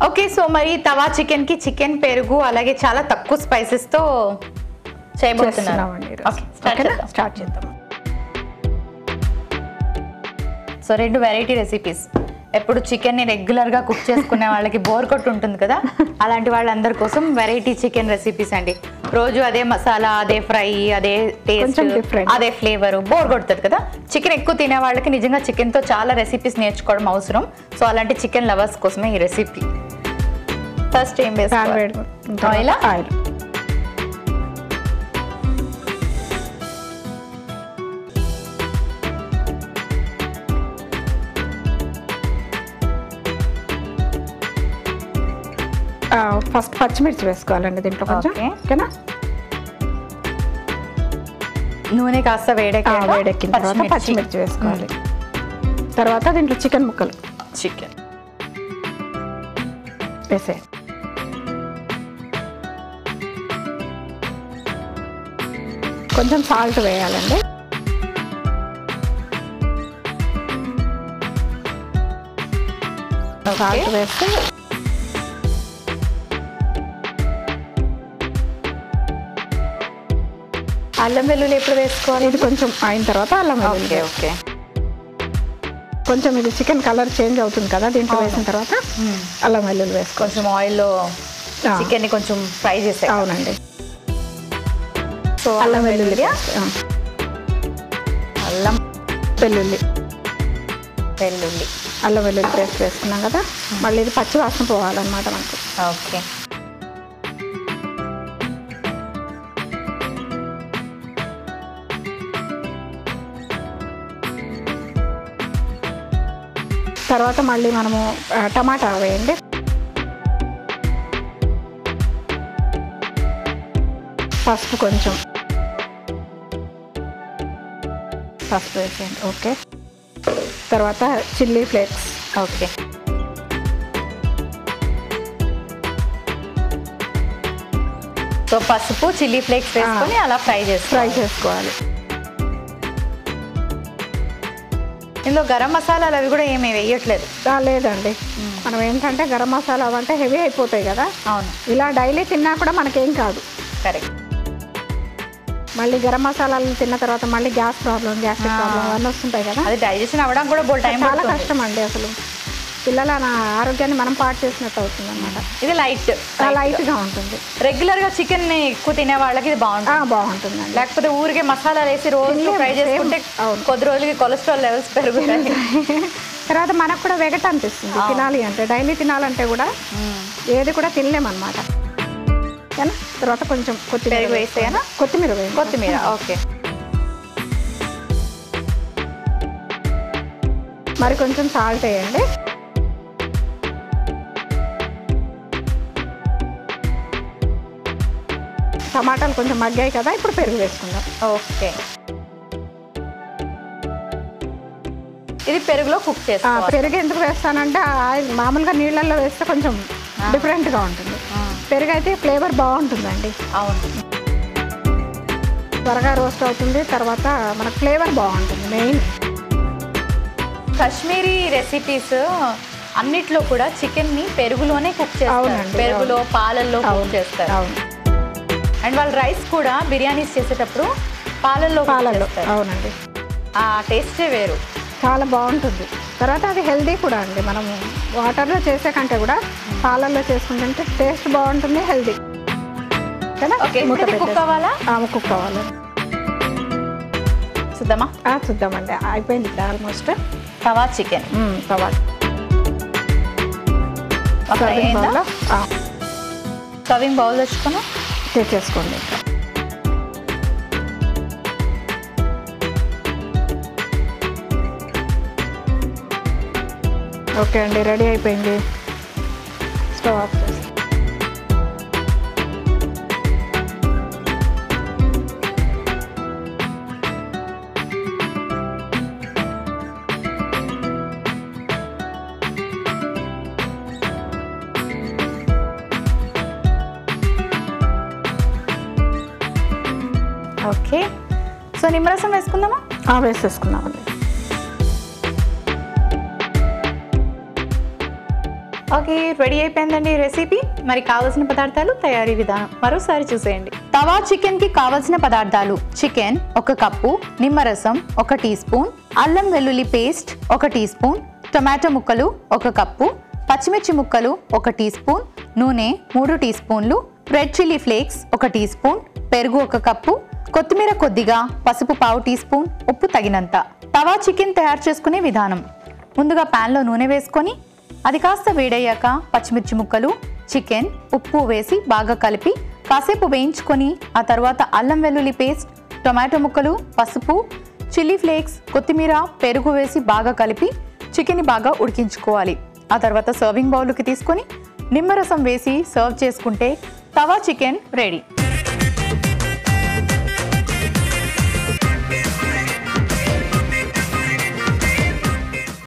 Okay so మరి తవా chicken కి chicken పెరుగు అలాగే చాలా తక్కువ స్పైసెస్ తో చేయబోతున్నాను చేస్తున్నామండి ఈరోజు. ఓకే స్టార్ట్ ఓకేనా చేద్దాం స్టార్ట్ చేద్దాం సో రెండు వెరైటీ రెసిపీస్ ఎప్పుడు చికెన్ ని రెగ్యులర్ గా కుక్ చేసుకునే వాళ్ళకి బోర్ కొట్టు ఉంటుంది కదా అలాంటి వాళ్ళందరి కోసం వెరైటీ చికెన్ రెసిపీస్ అండి రోజు అదే మసాలా అదే ఫ్రై అదే టేస్ట్ కొంచెం different. అదే ఫ్లేవర్ బోర్ కొడుతుంది కదా చికెన్ ఎక్కువ తినే వాళ్ళకి నిజంగా చికెన్ తో చాలా రెసిపీస్ నేర్చుకోవడం అవసరం సో అలాంటి చికెన్ లవర్స్ కోసమే ఈ రెసిపీ ఫస్ట్ ఏం ప్యాన్ వేసుకోవాలి వేడి ఆయిలా? ఆయిల్ ఫస్ట్ పచ్చిమిర్చి వేసుకోవాలండి దీంట్లో కొంచెం Okay. ఓకేనా నూనె కాస్త ఆ, వేడెక్కాక వేడెక్కిన తర్వాత పచ్చిమిర్చి వేసుకోవాలి తర్వాత దీంట్లో చికెన్ ముక్కలు చికెన్ వేసేయాలి కొంచెం సాల్ట్ వేయాలండి సాల్ట్ వేస్తే అల్లం వెల్లుల్లి ఎప్పుడు వేసుకోవాలి ఇది కొంచెం అయిన తర్వాత అల్లం వెల్లుల్లి ఓకే ఓకే కొంచెం ఇది చికెన్ కలర్ చేంజ్ అవుతుంది కదా దీంట్లో వేసిన తర్వాత అల్లం వెల్లుల్లి వేసుకో కొంచెం ఆయిల్లో ఆ. చికెన్ ని కొంచెం ఫ్రై చేసే అవునండి సో అల్లం వెల్లుల్లి ఆ, అల్లం వెల్లుల్లి వెల్లుల్లి అల్లం వెల్లుల్లి పేస్ట్ వేసుకున్నాం కదా మళ్ళీ ఇది పచ్చి వాసన పోవాలన్నమాట మనకు ఓకే తర్వాత మళ్ళీ మనము ఆ, టమాటా వేయండి పసుపు కొంచెం పసుపు వేసేయండి ఓకే తర్వాత చిల్లీ ఫ్లేక్స్ ఓకే సో పసుపు చిల్లీ ఫ్లేక్స్ వేసుకొని అలా ఫ్రై చేస్తాం ఫ్రై చేసుకోవాలి ఇందులో గరం మసాలాలు అవి కూడా ఏమీ వేయట్లేదు ఆ, లేదండి మనం ఏంటంటే గరం మసాలా అంటే హెవీ అయిపోతాయి కదా అవును ఇలా డైలీ తిన్నా కూడా మనకేం కాదు కరెక్ట్ మళ్ళీ గరం మసాలాలు తిన్న తర్వాత మళ్ళీ గ్యాస్ ప్రాబ్లం గ్యాస్ట్రిక్ ప్రాబ్లం అవన్నీ వస్తుంటాయి కదా అది డైజెషన్ అవ్వడానికి కూడా బోల్ టైం చాలా పడుతుంది కష్టం అండి అసలు పిల్లల నా ఆరోగ్యాన్ని మనం పాటు చేసినట్టు అవుతుంది అనమాట ఇది లైట్ లైట్గా ఉంటుంది రెగ్యులర్ గా చికెన్ ని ఎక్కువ తినే వాళ్ళకి ఇది బాగుంటుంది ఆ, బాగుంటుందండి లేకపోతే ఊరికే మసాలా వేసి రోజు తినలేము, ఫ్రై same. చేసుకుంటే అవును. కొద్ది రోజులకి కొలెస్ట్రాల్ లెవెల్స్ పెరుగుతాయి తర్వాత మనకు కూడా వెగట అనిపిస్తుంది తినాలి అంటే డైలీ తినాలంటే కూడా ఏది కూడా తినలేమన్నమాట ఓకేనా తర్వాత కొంచెం కొత్తిమీర పెరుగు వేసేయనా? కొత్తిమీర వేయండి కొత్తిమీర ఓకే మరి కొంచెం సాల్ట్ వేయండి టమాటాలు కొంచెం మగ్గాయి కదా ఇప్పుడు పెరుగు వేసుకుందాం ఓకే ఇది పెరుగులో కుక్ ఆ, చేసుకోవాలి పెరుగు ఎందుకు వేస్తానంటే ఆ ఆయిల్ మామూలుగా నీళ్ళల్లో వేస్తే కొంచెం డిఫరెంట్గా ఉంటుంది పెరుగు అయితే ఫ్లేవర్ బాగుంటుందండి అవును త్వరగా రోస్ట్ అవుతుంది తర్వాత మనకు ఫ్లేవర్ బాగుంటుంది మెయిన్ కాశ్మీరీ రెసిపీస్ అన్నిట్లో కూడా చికెన్ ని పెరుగులోనే కుక్ చేస్తారు అవునండి, పెరుగులో పాలల్లో కుక్ అవును చేస్తారు అవును అండ్ వాళ్ళు రైస్ కూడా బిర్యానీస్ చేసేటప్పుడు పాలల్లో cook పాలల్లో చేస్తారు. అవునండి ఆ టేస్టే వేరు చాలా బాగుంటుంది తర్వాత అది హెల్దీ కూడా అండి మనము వాటర్లో చేసే కంటే కూడా పాలల్లో చేసుకుంటే టేస్ట్ బాగుంటుంది హెల్దీ కదా ఓకే మూత కుక్ పెట్టేసి అవ్వాలా కుక్ కావాలి చూద్దామా ఆ, చూద్దామండి అయిపోయింది ఇక్కడ ఆల్మోస్ట్ తవా చికెన్ సవాల్ ఒక అయిందా? సర్వింగ్ బౌల్ తెచ్చుకున్నా తెచ్చేసుకోండి ఓకే అండి రెడీ అయిపోయింది స్టవ్ ఆఫ్ చేసి ఓకే సో నిమ్మరసం వేసుకుందామా ఆ, వేసేసుకున్నామండి ఓకే రెడీ అయిపోయిందండి రెసిపీ మరి కావాల్సిన పదార్థాలు తయారీ విధానం మరోసారి చూసేయండి తవా చికెన్ కి కావలసిన పదార్థాలు చికెన్ ఒక కప్పు నిమ్మరసం ఒక టీ స్పూన్ అల్లం వెల్లుల్లి పేస్ట్ ఒక టీ స్పూన్ టొమాటో ముక్కలు ఒక కప్పు పచ్చిమిర్చి ముక్కలు ఒక టీ స్పూన్ నూనె మూడు టీ స్పూన్లు రెడ్ చిల్లీ ఫ్లేక్స్ ఒక టీ స్పూన్ పెరుగు ఒక కప్పు కొత్తిమీర కొద్దిగా పసుపు పావు టీ స్పూన్ ఉప్పు తగినంత తవా చికెన్ తయారు చేసుకునే విధానం ముందుగా ప్యాన్లో నూనె వేసుకొని అది కాస్త వేడయ్యాక పచ్చిమిర్చి ముక్కలు చికెన్ ఉప్పు వేసి బాగా కలిపి కాసేపు వేయించుకొని ఆ తర్వాత అల్లం వెల్లుల్లి పేస్ట్ టొమాటో ముక్కలు పసుపు చిల్లీ ఫ్లేక్స్ కొత్తిమీర పెరుగు వేసి బాగా కలిపి చికెన్ని బాగా ఉడికించుకోవాలి ఆ తర్వాత సర్వింగ్ బౌల్కి తీసుకొని నిమ్మరసం వేసి సర్వ్ చేసుకుంటే తవా చికెన్ రెడీ